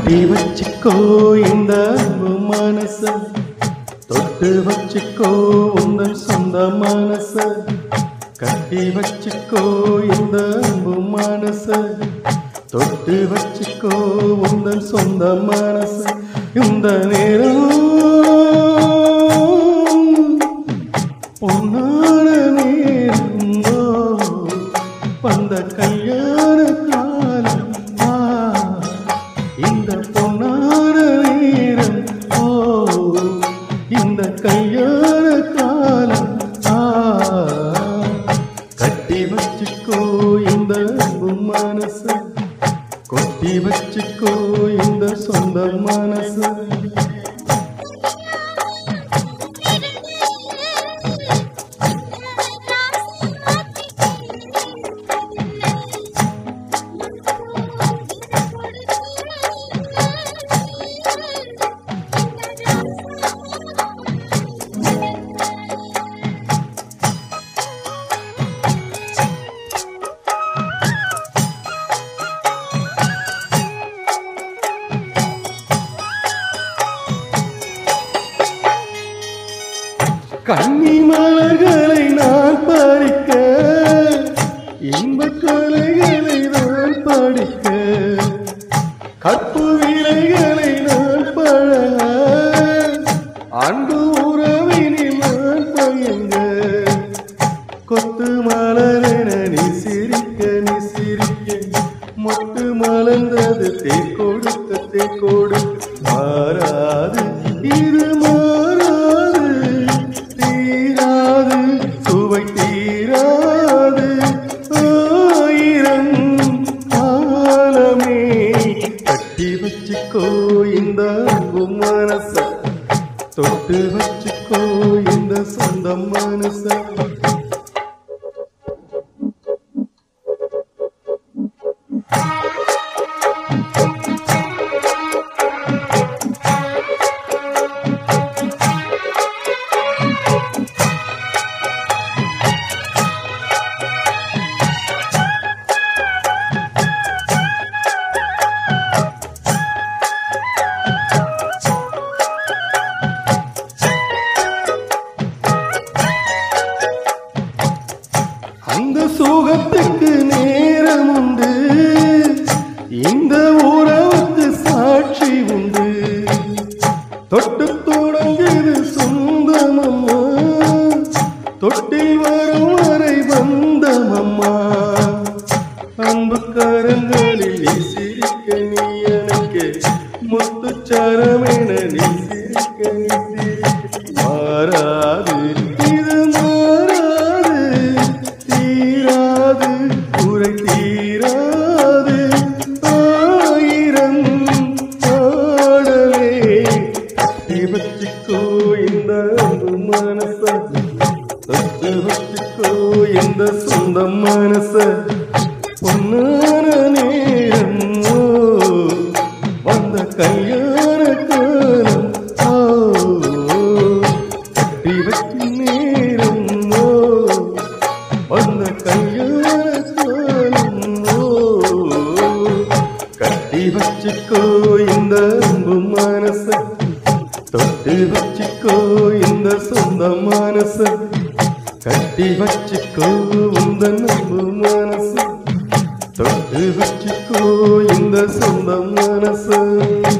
கட்டி வச்சுக்கோ இந்த அன்பு மனச தொட்டு வச்சுக்கோ உந்தன் சொந்த மனச கட்டி வச்சுக்கோ இந்த அன்பு மனச தொட்டு வச்சுக்கோ உந்தன் சொந்த மனச இந்த நேரம் பொன்னான நேரம் ஓ, வந்த கல்யாண காலம் ஆ, இந்த பொன்னான நேரம் ஓ இந்த கல்யாண காலம் ஆ, கட்டி வச்சுக்கோ இந்த அன்பு மனச கொட்டி வச்சுக்கோ இந்த சொந்த மனச கன்னி மலர்களை நான் பறிக்க இன்பக் கலைகளை நான் படிக்க கற்பு விலைகளை நான் பழக அன்பு உறவினில் நான் பயங்க கொத்து மலரென நீ சிரிக்க நீ சிரிக்க மொட்டு மலர்ந்தது தே கொடுத்த தே கொடுக்க மாறாது இது மாறாது தீராது சுவை தீராது ஆயிரம் காலமே கட்டி வச்சுக்கோ இந்த அன்பு மனச தொட்டு வச்சுக்கோ இந்த சொந்த மனச அந்த சுகத்துக்கு நேரம் உண்டு இந்த உறவுக்கு சாட்சி உண்டு தொட்டு தொடங்குது சொந்தமம்மா தொட்டில் வரும் வரை வந்தமம்மா அன்பு கரங்களில் நீ சிரிக்க நீ எனக்கு முத்துச்சரமென நீ சிரிக்க நீ சிரிக்க மாறாது இது மாறாது தீராது குறை தீராது ஆயிரம் பாடலே கட்டி வச்சுக்கோ இந்த அன்பு மனச தொட்டு வச்சுக்கோ இந்த சொந்த மனச பொன்னான நேரம் ஓ, வந்த கல்யாண காலம் ஓ, கட்டி வச்சு நேரம் ஓ, வந்த கல்யாண காலம் ஓ, கட்டி வச்சுக்கோ இந்த அன்பு மனச தொட்டு வச்சுக்கோ இந்த சொந்த மனச கட்டி வச்சுக்கோ இந்த அன்பு மனச தொட்டு வச்சுக்கோ இந்த சொந்த மனச